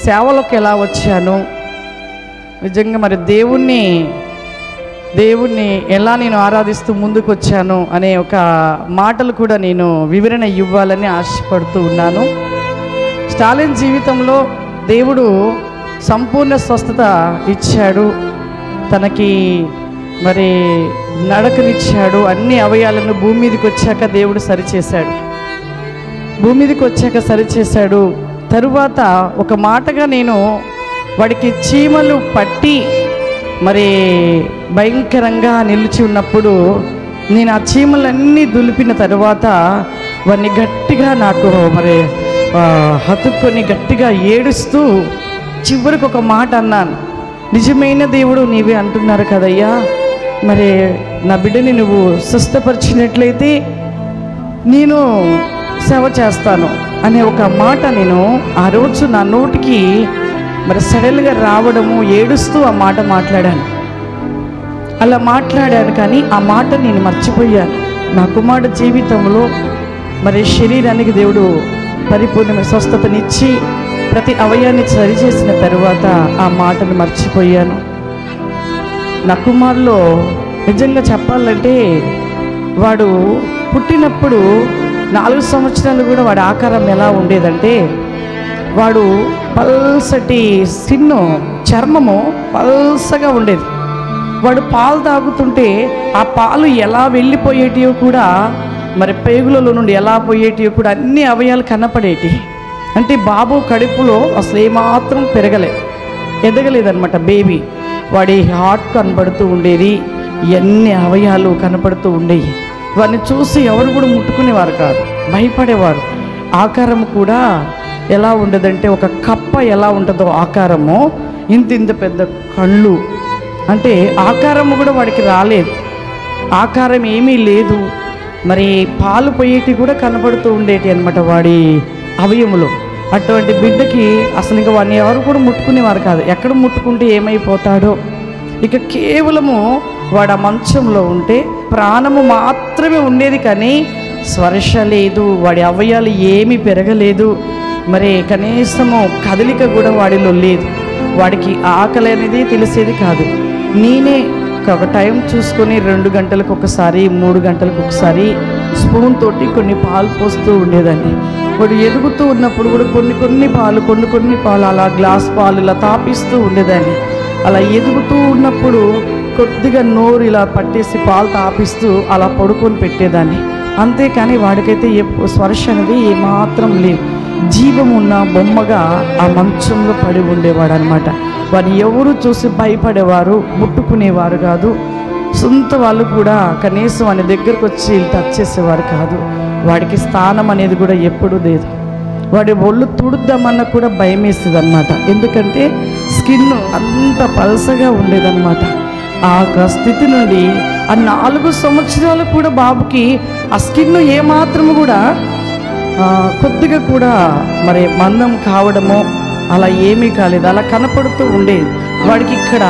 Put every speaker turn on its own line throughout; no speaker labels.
సేవలోకి ఎలా వచ్చాను నిజంగా మరి దేవుణ్ణి దేవుణ్ణి ఎలా నేను ఆరాధిస్తూ ముందుకు వచ్చాను అనే ఒక మాటలు కూడా నేను వివరణ ఇవ్వాలని ఆశపడుతూ ఉన్నాను స్టాలిన్ జీవితంలో దేవుడు సంపూర్ణ స్వస్థత ఇచ్చాడు తనకి మరి నడకనిచ్చాడు అన్ని అవయాలను భూమి మీదకి వచ్చాక దేవుడు సరిచేశాడు భూమి మీదకి వచ్చాక సరిచేశాడు తరువాత ఒక మాటగా నేను వాడికి చీమలు పట్టి మరి భయంకరంగా నిలిచి ఉన్నప్పుడు నేను ఆ చీమలన్నీ దులిపిన తరువాత వాడిని గట్టిగా నాకు మరి ఆ, హత్తుకొని గట్టిగా ఏడుస్తూ చివరికి ఒక మాట అన్నాను నిజమైన దేవుడు నీవే అంటున్నారు కదయ్యా మరి నా బిడ్డని నువ్వు స్వస్థపరిచినట్లయితే నేను సేవ చేస్తాను అనే ఒక మాట నేను ఆ రోజు నా నోటికి మరి సడన్గా రావడము ఏడుస్తూ ఆ మాట మాట్లాడాను అలా మాట్లాడాను కానీ ఆ మాట నేను మర్చిపోయాను నా కుమారుడు జీవితంలో మరి శరీరానికి దేవుడు పరిపూర్ణమైన స్వస్థతనిచ్చి ప్రతి అవయాన్ని సరిచేసిన తరువాత ఆ మాటను మర్చిపోయాను నా కుమారులో నిజంగా చెప్పాలంటే వాడు పుట్టినప్పుడు నాలుగు సంవత్సరాలు కూడా వాడి ఆకారం ఎలా ఉండేదంటే వాడు పల్సటి స్కిన్ చర్మము పల్సగా ఉండేది వాడు పాలు తాగుతుంటే ఆ పాలు ఎలా వెళ్ళిపోయేటివో కూడా మరి పేగులలో నుండి ఎలా పోయేటివో కూడా అన్ని అవయాలు కనపడేటి అంటే బాబు కడుపులో అసలు ఏమాత్రం పెరగలే ఎదగలేదన్నమాట బేబీ వాడి హార్ట్ కనబడుతూ ఉండేది ఎన్ని అవయాలు కనపడుతూ ఉండేవి వాడిని చూసి ఎవరు కూడా ముట్టుకునేవారు కాదు భయపడేవారు ఆకారం కూడా ఎలా ఉండదంటే ఒక కప్ప ఎలా ఉంటుందో ఆకారము ఇంత ఇంత పెద్ద కళ్ళు అంటే ఆకారము కూడా వాడికి రాలేదు ఆకారం ఏమీ లేదు మరి పాలు పోయేటి కూడా కనబడుతూ ఉండేటి అనమాట వాడి అవయములో అటువంటి బిడ్డకి అసలు ఇంకా వాడిని ఎవరు కూడా ముట్టుకునేవారు కాదు ఎక్కడ ముట్టుకుంటే ఏమైపోతాడో ఇక కేవలము వాడు ఆ మంచంలో ఉంటే ప్రాణము మాత్రమే ఉండేది కానీ స్పర్శ లేదు వాడి అవయాలు ఏమీ పెరగలేదు మరి కనీసము కదలిక కూడా వాడిలో లేదు వాడికి ఆకలి అనేది తెలిసేది కాదు నేనే ఒక టైం చూసుకొని రెండు గంటలకు ఒకసారి మూడు గంటలకు ఒకసారి స్పూన్ తోటి కొన్ని పాలు పోస్తూ ఉండేదాన్ని వాడు ఎదుగుతూ ఉన్నప్పుడు కూడా కొన్ని కొన్ని పాలు కొన్ని కొన్ని పాలు అలా గ్లాస్ పాలు ఇలా తాపిస్తూ ఉండేదాన్ని అలా ఎదుగుతూ ఉన్నప్పుడు కొద్దిగా నోరు ఇలా పట్టేసి పాలు తాపిస్తూ అలా పడుకొని పెట్టేదాన్ని అంతేకాని వాడికైతే ఎప్పు స్పర్శ అనేది ఏమాత్రం లేదు జీవం ఉన్న బొమ్మగా ఆ మంచంలో పడి ఉండేవాడు అనమాట వాడిని ఎవరు చూసి భయపడేవారు ముట్టుకునేవారు కాదు సొంత వాళ్ళు కూడా కనీసం వాని దగ్గరకు వచ్చి టచ్ చేసేవారు కాదు వాడికి స్థానం అనేది కూడా ఎప్పుడూ లేదు వాడి ఒళ్ళు తుడుద్దామన్నా కూడా భయం వేస్తుంది అనమాట ఎందుకంటే స్కిన్ అంత పలసగా ఉండేదన్నమాట ఆ యొక్క స్థితి నుండి ఆ నాలుగు సంవత్సరాలు కూడా బాబుకి ఆ స్కిన్ ఏమాత్రము కూడా ఆ, కొద్దిగా కూడా మరి మందం కావడమో అలా ఏమీ కాలేదు అలా కనపడుతూ ఉండేది వాడికి ఇక్కడ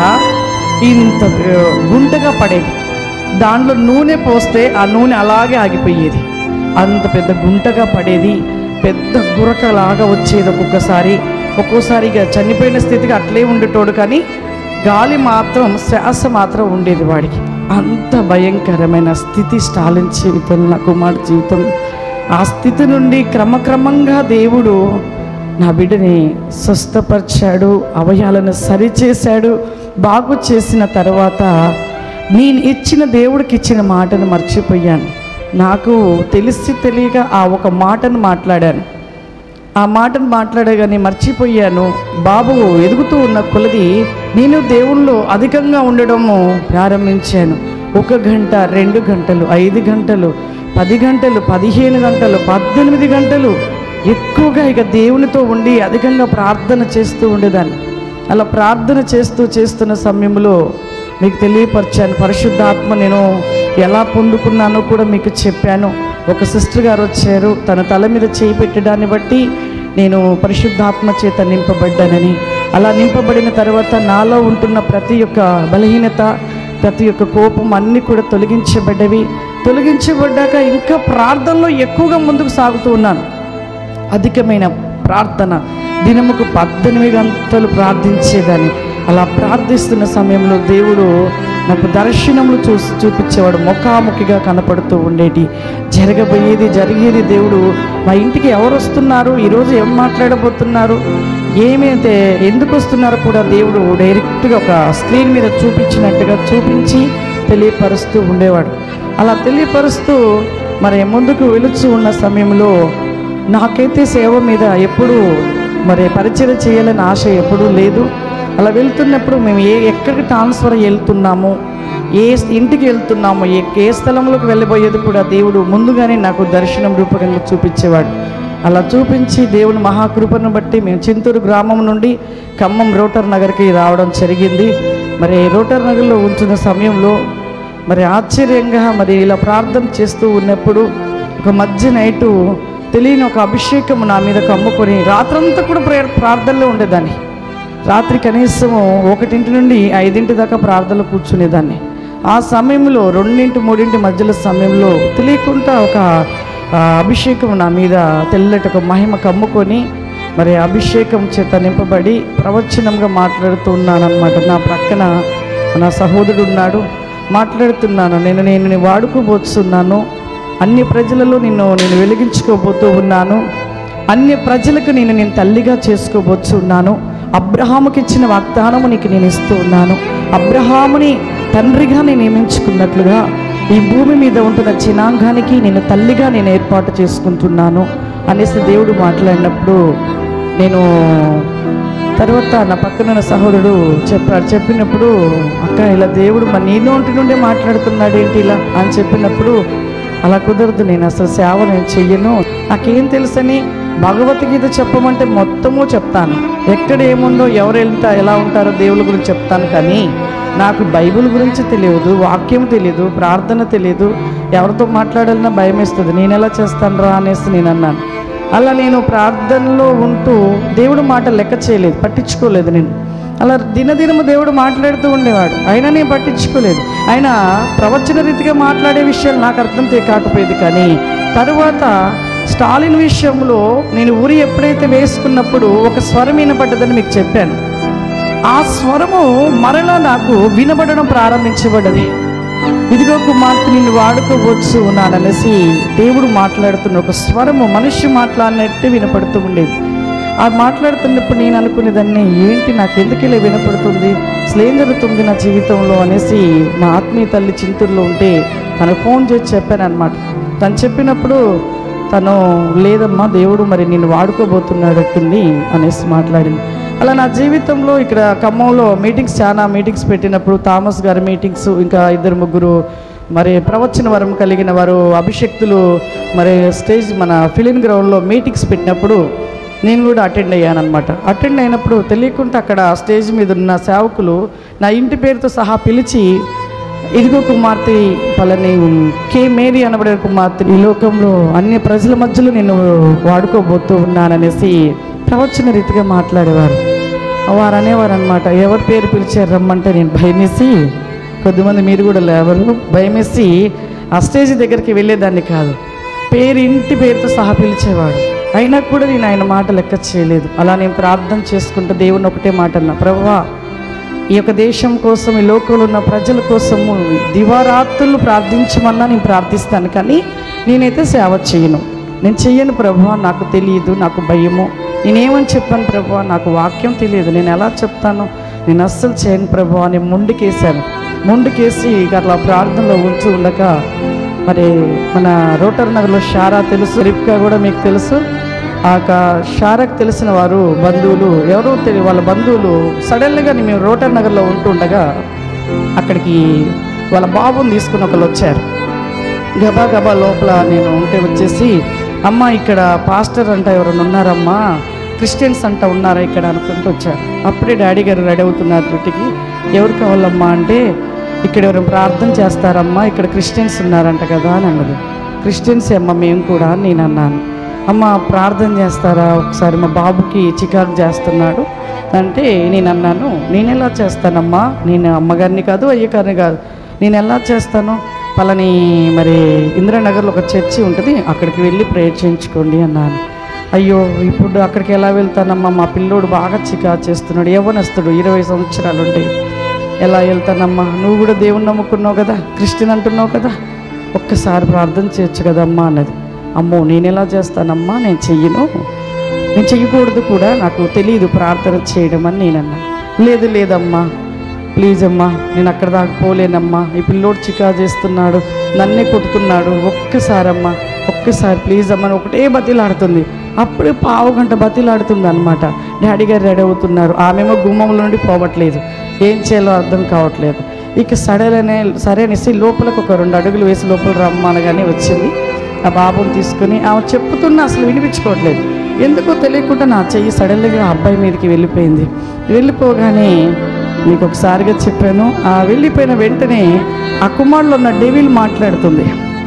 ఇంత ఆ, గుంటగా పడేది దాంట్లో నూనె పోస్తే ఆ నూనె అలాగే ఆగిపోయేది అంత పెద్ద గుంటగా పడేది పెద్ద గురకలాగా వచ్చేది ఒక్కొక్కసారి ఒక్కోసారి ఇక చనిపోయిన స్థితికి అట్లే ఉండేటోడు కానీ గాలి మాత్రం శ్వాస మాత్రం ఉండేది వాడికి అంత భయంకరమైన స్థితి స్టాలిన్ జీవితం నా కుమారుడు జీవితం ఆ స్థితి నుండి క్రమక్రమంగా దేవుడు నా బిడ్డని స్వస్థపరిచాడు అవయాలను సరిచేశాడు బాగు చేసిన తర్వాత నేను ఇచ్చిన దేవుడికి ఇచ్చిన మాటను మర్చిపోయాను నాకు తెలిసి తెలియక ఆ ఒక మాటను మాట్లాడాను ఆ మాటను మాట్లాడగానే మర్చిపోయాను బాబు ఎదుగుతూ ఉన్న కొలది నేను దేవుళ్ళు అధికంగా ఉండడము ప్రారంభించాను ఒక గంట రెండు గంటలు ఐదు గంటలు పది గంటలు పదిహేను గంటలు పద్దెనిమిది గంటలు ఎక్కువగా ఇక దేవునితో ఉండి అధికంగా ప్రార్థన చేస్తూ ఉండేదాన్ని అలా ప్రార్థన చేస్తూ చేస్తున్న సమయంలో మీకు తెలియపరిచాను పరిశుద్ధాత్మ నేను ఎలా పొందుకున్నానో కూడా మీకు చెప్పాను ఒక సిస్టర్ గారు వచ్చారు తన తల మీద చేయి పెట్టడాన్ని బట్టి నేను పరిశుద్ధాత్మ చేత నింపబడ్డానని అలా నింపబడిన తర్వాత నాలో ఉంటున్న ప్రతి ఒక్క బలహీనత ప్రతి ఒక్క కోపం అన్నీ కూడా తొలగించబడ్డవి తొలగించబడ్డాక ఇంకా ప్రార్థనలో ఎక్కువగా ముందుకు సాగుతూ ఉన్నాను అధికమైన ప్రార్థన దినముకు పద్దెనిమిది గంటలు ప్రార్థించేదాన్ని అలా ప్రార్థిస్తున్న సమయంలో దేవుడు నాకు దర్శనములు చూసి చూపించేవాడు ముఖాముఖిగా కనపడుతూ ఉండేటి జరగబోయేది జరిగేది దేవుడు మా ఇంటికి ఎవరు వస్తున్నారు ఈరోజు ఏం మాట్లాడబోతున్నారు ఏమైతే ఎందుకు వస్తున్నారో కూడా దేవుడు డైరెక్ట్గా ఒక స్క్రీన్ మీద చూపించినట్టుగా చూపించి తెలియపరుస్తూ ఉండేవాడు అలా తెలియపరుస్తూ మరి ముందుకు వెలుచు ఉన్న సమయంలో నాకైతే సేవ మీద ఎప్పుడు మరి పరిచయం చేయాలని ఆశ ఎప్పుడూ లేదు అలా వెళ్తున్నప్పుడు మేము ఏ ఎక్కడికి ట్రాన్స్ఫర్ వెళ్తున్నాము ఏ ఇంటికి వెళ్తున్నాము ఏ ఏ స్థలంలోకి వెళ్ళబోయేది కూడా దేవుడు ముందుగానే నాకు దర్శనం రూపకంగా చూపించేవాడు అలా చూపించి దేవుని మహాకృపను బట్టి మేము చింతూరు గ్రామం నుండి ఖమ్మం రోటర్ నగర్కి రావడం జరిగింది మరి రోటర్ నగర్లో ఉంచిన సమయంలో మరి ఆశ్చర్యంగా మరి ఇలా ప్రార్థన చేస్తూ ఉన్నప్పుడు ఒక మధ్య నైటు తెలియని ఒక అభిషేకం నా మీద కమ్ముకొని రాత్రంతా కూడా ప్రేయర్ ప్రార్థనలో ఉండేదాన్ని రాత్రి కనీసం ఒకటింటి నుండి ఐదింటి దాకా ప్రార్థనలో కూర్చునేదాన్ని ఆ సమయంలో రెండింటి మూడింటి మధ్యలో సమయంలో తెలియకుండా ఒక ఆ, అభిషేకం నా మీద తెల్లటి ఒక మహిమ కమ్ముకొని మరి అభిషేకం చేత నింపబడి ప్రవచనంగా మాట్లాడుతూ ఉన్నానన్నమాట నా ప్రక్కన నా సహోదరుడు ఉన్నాడు మాట్లాడుతున్నాను నేను నేను నీ వాడుకోబోతున్నాను అన్ని ప్రజలలో నిన్ను నేను వెలిగించుకోబోతూ ఉన్నాను అన్య ప్రజలకు నేను నేను తల్లిగా చేసుకోబోతున్నాను అబ్రహాముకి ఇచ్చిన వాగ్దానము నీకు నేను ఇస్తూ ఉన్నాను అబ్రహాముని తండ్రిగా నేను నియమించుకున్నట్లుగా ఈ భూమి మీద ఉంటున్న జనాంగానికి నేను తల్లిగా నేను ఏర్పాటు చేసుకుంటున్నాను అనేసి దేవుడు మాట్లాడినప్పుడు నేను తర్వాత నా పక్కన ఉన్న సహోదరుడు చెప్పాడు చెప్పినప్పుడు అక్క ఇలా దేవుడు మన నీ నోటి నుండే మాట్లాడుతున్నాడు ఏంటి ఇలా అని చెప్పినప్పుడు అలా కుదరదు నేను అసలు సేవ నేను చెయ్యను నాకేం తెలుసని భగవద్గీత చెప్పమంటే మొత్తము చెప్తాను ఎక్కడ ఏముందో ఎవరు వెళ్తా ఎలా ఉంటారో దేవుళ్ళ గురించి చెప్తాను కానీ నాకు బైబిల్ గురించి తెలియదు వాక్యం తెలియదు ప్రార్థన తెలియదు ఎవరితో మాట్లాడాలన్నా భయం వేస్తుంది నేను ఎలా చేస్తాను రా అనేసి నేను అన్నాను అలా నేను ప్రార్థనలో ఉంటూ దేవుడు మాట లెక్క చేయలేదు పట్టించుకోలేదు నేను అలా దినదినము దేవుడు మాట్లాడుతూ ఉండేవాడు అయినా నేను పట్టించుకోలేదు ఆయన ప్రవచన రీతిగా మాట్లాడే విషయాలు నాకు అర్థం తే- కాకపోయేది కానీ తరువాత స్టాలిన్ విషయంలో నేను ఊరి ఎప్పుడైతే వేసుకున్నప్పుడు ఒక స్వరం వినపడ్డదని మీకు చెప్పాను ఆ స్వరము మరలా నాకు వినబడడం ప్రారంభించబడ్డది ఇదిగో కుమార్తె నిన్ను వాడుకోవచ్చు ఉన్నాననేసి దేవుడు మాట్లాడుతున్న ఒక స్వరము మనిషి మాట్లాడినట్టు వినపడుతూ ఉండేది ఆ మాట్లాడుతున్నప్పుడు నేను అనుకునేదాన్ని ఏంటి నాకు ఎందుకు ఇలా వినపడుతుంది అసలు ఏం జరుగుతుంది నా జీవితంలో అనేసి మా ఆత్మీయ తల్లి చింతూరులో ఉంటే తనకు ఫోన్ చేసి చెప్పాను అనమాట తను చెప్పినప్పుడు తను లేదమ్మా దేవుడు మరి నిన్ను వాడుకోబోతున్నాడట్టుంది అనేసి మాట్లాడింది అలా నా జీవితంలో ఇక్కడ ఖమ్మంలో మీటింగ్స్ చాలా మీటింగ్స్ పెట్టినప్పుడు థామస్ గారి మీటింగ్స్ ఇంకా ఇద్దరు ముగ్గురు మరి ప్రవచన వరం కలిగిన వారు అభిషక్తులు మరి స్టేజ్ మన ఫిలిం గ్రౌండ్లో మీటింగ్స్ పెట్టినప్పుడు నేను కూడా అటెండ్ అయ్యానమాట అటెండ్ అయినప్పుడు తెలియకుండా అక్కడ స్టేజ్ మీద ఉన్న సేవకులు నా ఇంటి పేరుతో సహా పిలిచి ఇదిగో కుమార్తె పలని కే మేరీ అనబడే కుమార్తె ఈ లోకంలో అన్ని ప్రజల మధ్యలో నేను వాడుకోబోతూ ఉన్నాననేసి ప్రవచన రీతిగా మాట్లాడేవారు వారు అనేవారు అనమాట ఎవరి పేరు పిలిచారు రమ్మంటే నేను భయమేసి కొద్దిమంది మీరు కూడా లేవరు భయమేసి ఆ స్టేజ్ దగ్గరికి వెళ్ళేదాన్ని కాదు పేరు ఇంటి పేరుతో సహా పిలిచేవాడు అయినా కూడా నేను ఆయన మాట లెక్క చేయలేదు అలా నేను ప్రార్థన చేసుకుంటూ దేవుని ఒకటే మాట అన్నా ప్రభువా ఈ యొక్క దేశం కోసం ఈ లోకంలో ఉన్న ప్రజల కోసము దివారాత్రులు ప్రార్థించమన్నా నేను ప్రార్థిస్తాను కానీ నేనైతే సేవ చేయను నేను చెయ్యను ప్రభు నాకు తెలియదు నాకు భయము నేనేమని చెప్పాను ప్రభు నాకు వాక్యం తెలియదు నేను ఎలా చెప్తాను నేను అస్సలు చేయను ప్రభు అని ముందుకేసాను ముందుకేసి ఇక అట్లా ప్రార్థనలో ఉంచు ఉండక మరి మన రోటర్ నగర్లో షారా తెలుసు రిప్కా కూడా మీకు తెలుసు ఆ యొక్క షారాకు తెలిసిన వారు బంధువులు ఎవరో తెలియ వాళ్ళ బంధువులు సడన్గా మేము రోటర్ నగర్లో ఉంటుండగా అక్కడికి వాళ్ళ బాబుని తీసుకుని ఒకళ్ళు వచ్చారు గబా గబా లోపల నేను ఉంటే వచ్చేసి అమ్మ ఇక్కడ పాస్టర్ అంట ఎవరైనా ఉన్నారమ్మా క్రిస్టియన్స్ అంట ఉన్నారా ఇక్కడ అనుకుంటూ వచ్చారు అప్పుడే డాడీ గారు రెడీ అవుతున్నారు డ్యూటీకి ఎవరు కావాలమ్మా అంటే ఇక్కడ ఎవరైనా ప్రార్థన చేస్తారమ్మా ఇక్కడ క్రిస్టియన్స్ ఉన్నారంట కదా అని అన్నది క్రిస్టియన్స్ అమ్మ మేము కూడా అని నేను అన్నాను అమ్మ ప్రార్థన చేస్తారా ఒకసారి మా బాబుకి చికాకు చేస్తున్నాడు అంటే నేను అన్నాను నేను ఎలా చేస్తానమ్మా నేను అమ్మగారిని కాదు అయ్యగారిని కాదు నేను ఎలా చేస్తాను పలాని మరి ఇందిరానగర్లో ఒక చర్చి ఉంటుంది అక్కడికి వెళ్ళి ప్రేయర్ చేయించుకోండి అన్నాను అయ్యో ఇప్పుడు అక్కడికి ఎలా వెళ్తానమ్మా మా పిల్లోడు బాగా చికా చేస్తున్నాడు యవ్వనస్తుడు ఇరవై సంవత్సరాలు ఉంటాయి ఎలా వెళ్తానమ్మా నువ్వు కూడా దేవుని నమ్ముకున్నావు కదా క్రిస్టియన్ అంటున్నావు కదా ఒక్కసారి ప్రార్థన చేయొచ్చు కదమ్మా అన్నది అమ్మో నేను ఎలా చేస్తానమ్మా నేను చెయ్యను నేను చెయ్యకూడదు కూడా నాకు తెలియదు ప్రార్థన చేయడం అని నేను అన్నా లేదు లేదమ్మా ప్లీజ్ అమ్మా నేను అక్కడ దాకా పోలేనమ్మా ఈ పిల్లోడు చికా చేస్తున్నాడు నన్నే కొడుతున్నాడు ఒక్కసారి అమ్మా ఒక్కసారి ప్లీజ్ అమ్మా అని ఒకటే బతిలాడుతుంది అప్పుడే పావు గంట బతిలాడుతుంది అనమాట డాడీ గారు రెడీ అవుతున్నారు ఆమెమో గుమ్మంలో నుండి పోవట్లేదు ఏం చేయాలో అర్థం కావట్లేదు ఇక సడలనే సరే అనేసి లోపలికి ఒక రెండు అడుగులు వేసి లోపల రమ్మనగానే వచ్చింది ఆ బాబుని తీసుకుని ఆమె చెప్పుతున్నా అసలు వినిపించుకోవట్లేదు ఎందుకో తెలియకుండా నా చెయ్యి సడన్గా ఆ అబ్బాయి మీదకి వెళ్ళిపోయింది వెళ్ళిపోగానే మీకు ఒకసారిగా చెప్పాను ఆ వెళ్ళిపోయిన వెంటనే ఆ కుమారులో ఉన్న డెవిల్ మాట్లాడుతుంది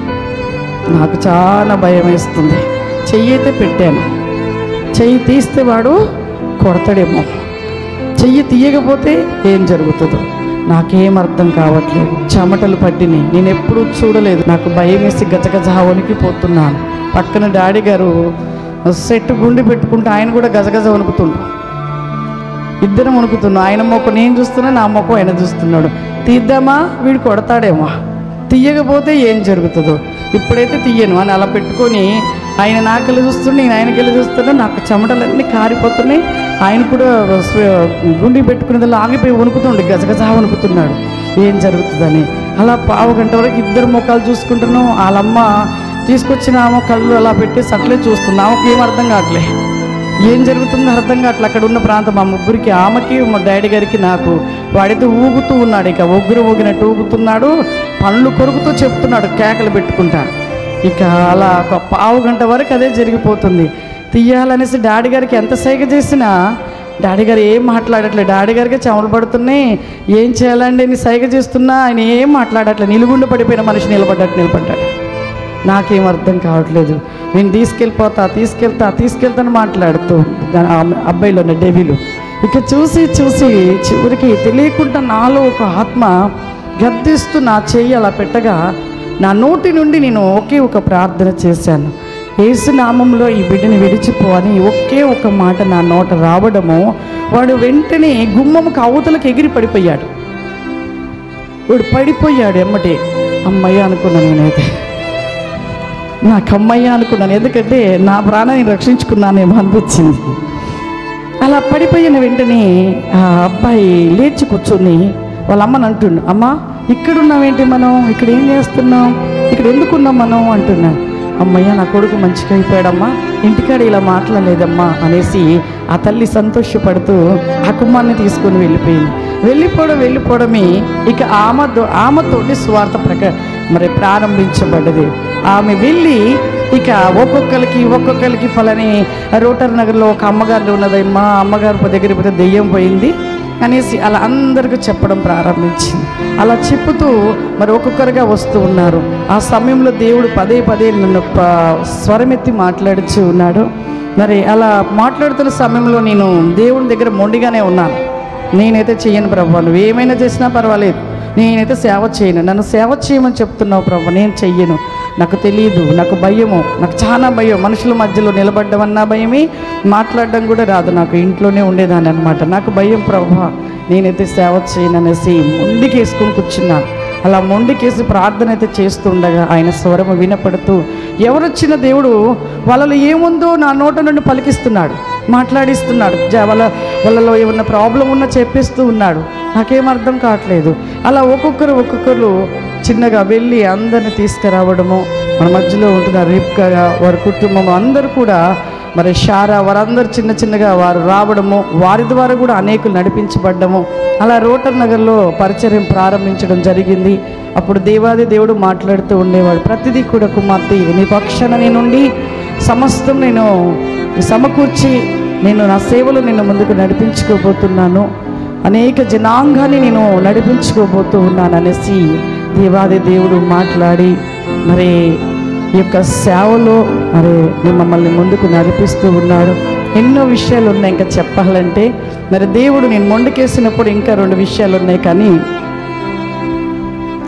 నాకు చాలా భయం వేస్తుంది చెయ్యి అయితే పెట్టాను చెయ్యి తీస్తే వాడు కొడతాడేమో చెయ్యి తీయకపోతే ఏం జరుగుతుందో నాకేం అర్థం కావట్లేదు చెమటలు పట్టినాయి నేను ఎప్పుడూ చూడలేదు నాకు భయం వేసి గజగజ వణికిపోతున్నాను పక్కన డాడీ గారు సెట్ గుండి పెట్టుకుంటే ఆయన కూడా గజగజ వణుకుతుండు ఇద్దరం వణుకుతున్నాం ఆయన మొక్క నేను చూస్తున్నా నా మొక్క ఆయన చూస్తున్నాడు తీద్దామా వీడు కొడతాడేమో తీయకపోతే ఏం జరుగుతుందో ఇప్పుడైతే తీయను అని అలా పెట్టుకొని ఆయన నాకెళ్ళి చూస్తుండే నేను ఆయనకెళ్ళి చూస్తున్నా నాకు చెమటలన్నీ కారిపోతున్నాయి ఆయన కూడా స్వ- గుండి పెట్టుకునేది ఆగిపోయి వణుకుతుండే గజగజ వణుకుతున్నాడు ఏం జరుగుతుందని అలా పావు గంట వరకు ఇద్దరు ముఖాలు చూసుకుంటున్నాం వాళ్ళమ్మ తీసుకొచ్చిన ఆమె కళ్ళు అలా పెట్టేసి అట్లే చూస్తున్నా ఆమెకు ఏం అర్థం కావట్లే ఏం జరుగుతుందో అర్థం కావట్లే అక్కడ ఉన్న ప్రాంతం మా ముగ్గురికి ఆమెకి మా డాడీ గారికి నాకు వాడైతే ఊగుతూ ఉన్నాడు ఇక ఒగ్గురు ఊగినట్టు ఊగుతున్నాడు పళ్ళు కొరుకుతూ చెప్తున్నాడు కేకలు పెట్టుకుంటా ఇక అలా ఒక పావు గంట వరకు అదే జరిగిపోతుంది తీయాలనేసి డాడీ గారికి ఎంత సైగ చేసినా డాడీ గారు ఏం మాట్లాడట్లేదు డాడీ గారికి చెమలు పడుతున్నాయి ఏం చేయాలండి నేను సైగ చేస్తున్నా ఆయన ఏం మాట్లాడట్లేదు నిలుగుండు పడిపోయిన మనిషి నిలబడ్డట్టు నిలబడ్డాడు నాకేం అర్థం కావట్లేదు నేను తీసుకెళ్ళిపోతా తీసుకెళ్తా తీసుకెళ్తాను మాట్లాడుతూ దాని ఆ అబ్బాయిలో ఉన్న డెవిలు ఇక చూసి చూసి చివరికి తెలియకుండా నాలో ఒక ఆత్మ గద్దిస్తూ నా చెయ్యి అలా పెట్టగా నా నోటి నుండి నేను ఒకే ఒక ప్రార్థన చేశాను యేసు నామంలో ఈ బిడ్డని విడిచిపో అని ఒకే ఒక మాట నా నోట రావడము వాడు వెంటనే గుమ్మముకు అవతలకు ఎగిరి పడిపోయాడు వాడు పడిపోయాడు ఎమ్మటే అమ్మయ్య అనుకున్నా నేనైతే నాకు అమ్మయ్య అనుకున్నాను ఎందుకంటే నా ప్రాణాన్ని రక్షించుకున్నానేమో అనిపించింది అలా పడిపోయిన వెంటనే ఆ అబ్బాయి లేచి కూర్చొని వాళ్ళ అమ్మని అంటుండు అమ్మ ఇక్కడున్నావేంటి మనం ఇక్కడ ఏం చేస్తున్నాం ఇక్కడ ఎందుకున్నాం మనం అంటున్నా అమ్మయ్య నా కొడుకు మంచిగా అయిపోయాడమ్మా ఇంటికాడ ఇలా మాట్లాడలేదమ్మా అనేసి ఆ తల్లి సంతోషపడుతూ ఆ కుమ్మాన్ని తీసుకొని వెళ్ళిపోయింది వెళ్ళిపోవడం వెళ్ళిపోవడమే ఇక ఆమె దో- ఆమెతోటి స్వార్థ ప్రక మరి ప్రారంభించబడ్డది ఆమె వెళ్ళి ఇక ఒక్కొక్కరికి ఒక్కొక్కరికి ఫలని రోటర్ నగర్లో ఒక అమ్మగారు ఉన్నదమ్మా అమ్మగారు దగ్గర పోతే దెయ్యం పోయింది అనేసి అలా అందరికీ చెప్పడం ప్రారంభించింది అలా చెప్పుతూ మరి ఒక్కొక్కరుగా వస్తూ ఉన్నారు ఆ సమయంలో దేవుడు పదే పదే నన్ను ప- స్వరమెత్తి మాట్లాడుచూ ఉన్నాడు మరి అలా మాట్లాడుతున్న సమయంలో నేను దేవుని దగ్గర మొండిగానే ఉన్నాను నేనైతే చెయ్యను ప్రభు నువ్వు ఏమైనా చేసినా పర్వాలేదు నేనైతే సేవ చేయను నన్ను సేవ చేయమని చెప్తున్నావు ప్రభు నేను చెయ్యను నాకు తెలియదు నాకు భయము నాకు చాలా భయం మనుషుల మధ్యలో నిలబడ్డం అన్నా భయమే మాట్లాడడం కూడా రాదు నాకు ఇంట్లోనే ఉండేదాన్ని అనమాట నాకు భయం ప్రభు నేనైతే సేవ చేయను అనేసి మొండికేసుకొని కూర్చున్నాను అలా మొండికేసి ప్రార్థన అయితే చేస్తుండగా ఆయన స్వరము వినపడుతూ ఎవరొచ్చిన దేవుడు వాళ్ళలో ఏముందో నా నోట నుండి పలికిస్తున్నాడు మాట్లాడిస్తున్నాడు జ- వాళ్ళ వాళ్ళలో ఏమన్నా ప్రాబ్లం ఉన్నా చెప్పిస్తూ ఉన్నాడు నాకేం అర్థం కావట్లేదు అలా ఒక్కొక్కరు ఒక్కొక్కరు చిన్నగా వెళ్ళి అందరిని తీసుకురావడము మన మధ్యలో ఉంటున్న రిప్కా వారి కుటుంబం అందరూ కూడా మరి షారా వారందరూ చిన్న చిన్నగా వారు రావడము వారి ద్వారా కూడా అనేకులు నడిపించబడ్డము అలా రోటర్ నగర్లో పరిచర్యం ప్రారంభించడం జరిగింది అప్పుడు దేవాది దేవుడు మాట్లాడుతూ ఉండేవాడు ప్రతిదీ కూడా కుమార్తె నీ పక్షాన నేనుండి సమస్తం నేను సమకూర్చి నేను నా సేవలో నేను ముందుకు నడిపించుకోబోతున్నాను అనేక జనాంగాన్ని నేను నడిపించుకోబోతూ ఉన్నాను అనేసి దేవాది దేవుడు మాట్లాడి మరి ఈ యొక్క సేవలో మరి మమ్మల్ని ముందుకు నడిపిస్తూ ఉన్నాడు ఎన్నో విషయాలు ఉన్నాయి ఇంకా చెప్పాలంటే మరి దేవుడు నేను మొండికేసినప్పుడు ఇంకా రెండు విషయాలు ఉన్నాయి కానీ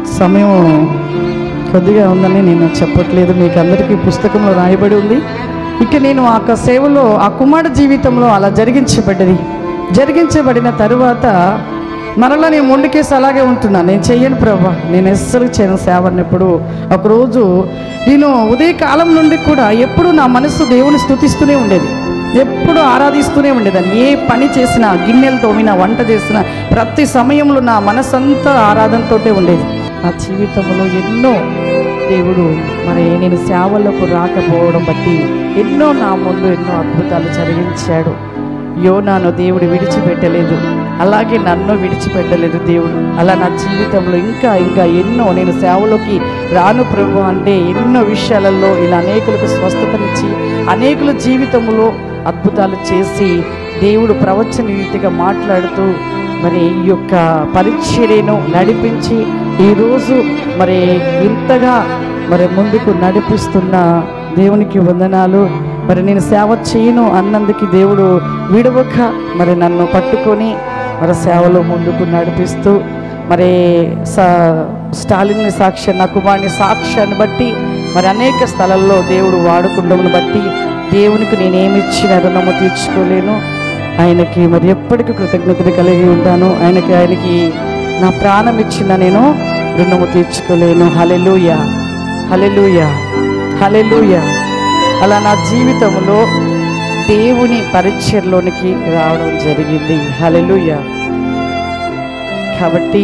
సమయం కొద్దిగా ఉందని నేను చెప్పట్లేదు మీకు అందరికీ పుస్తకంలో రాయబడి ఉంది ఇక నేను ఆ యొక్క సేవలో ఆ కుమారుడు జీవితంలో అలా జరిగించబడ్డది జరిగించబడిన తరువాత మరలా నేను మొండికేసి అలాగే ఉంటున్నాను నేను చెయ్యను ప్రభా నేను ఎస్సలు చేయను సేవని ఎప్పుడు ఒకరోజు నేను ఉదయకాలం నుండి కూడా ఎప్పుడు నా మనసు దేవుని స్థుతిస్తూనే ఉండేది ఎప్పుడు ఆరాధిస్తూనే ఉండేదాన్ని ఏ పని చేసినా గిన్నెలు తోమినా వంట చేసినా ప్రతి సమయంలో నా మనసంతా ఆరాధనతోటే ఉండేది నా జీవితంలో ఎన్నో దేవుడు మరి నేను సేవలకు రాకపోవడం బట్టి ఎన్నో నా ముందు ఎన్నో అద్భుతాలు జరిగించాడు యోనాను దేవుడు విడిచిపెట్టలేదు అలాగే నన్ను విడిచిపెట్టలేదు దేవుడు అలా నా జీవితంలో ఇంకా ఇంకా ఎన్నో నేను సేవలోకి రాను ప్రభు అంటే ఎన్నో విషయాలలో ఇలా అనేకులకు స్వస్థతనిచ్చి అనేకుల జీవితంలో అద్భుతాలు చేసి దేవుడు ప్రవచన రీతిగా మాట్లాడుతూ మరి ఈ యొక్క పరిచర్యను నడిపించి ఈరోజు మరి ఇంతగా మరి ముందుకు నడిపిస్తున్న దేవునికి వందనాలు మరి నేను సేవ చేయను అన్నందుకు దేవుడు విడవక మరి నన్ను పట్టుకొని మరి సేవలో ముందుకు నడిపిస్తూ మరి సా స్టాలిన్ సాక్ష్యం నా కుమారుని సాక్ష్యాన్ని బట్టి మరి అనేక స్థలాల్లో దేవుడు వాడుకుండమును బట్టి దేవునికి నేనేమి ఇచ్చిన రుణము తీర్చుకోలేను ఆయనకి మరి ఎప్పటికీ కృతజ్ఞతలు కలిగి ఉంటాను ఆయనకి ఆయనకి నా ప్రాణం ఇచ్చిన నేను రుణము తీర్చుకోలేను హలెలూయ హలెలూయ హలెలూయ అలా నా జీవితంలో దేవుని పరిచయలోనికి రావడం జరిగింది హలెలూయ కాబట్టి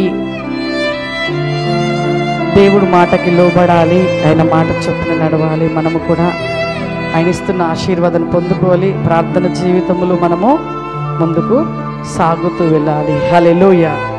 దేవుడు మాటకి లోబడాలి ఆయన మాట చొప్పున నడవాలి మనము కూడా ఆయన ఇస్తున్న ఆశీర్వాదం పొందుకోవాలి ప్రార్థన జీవితంలో మనము ముందుకు సాగుతూ వెళ్ళాలి హలెలూయ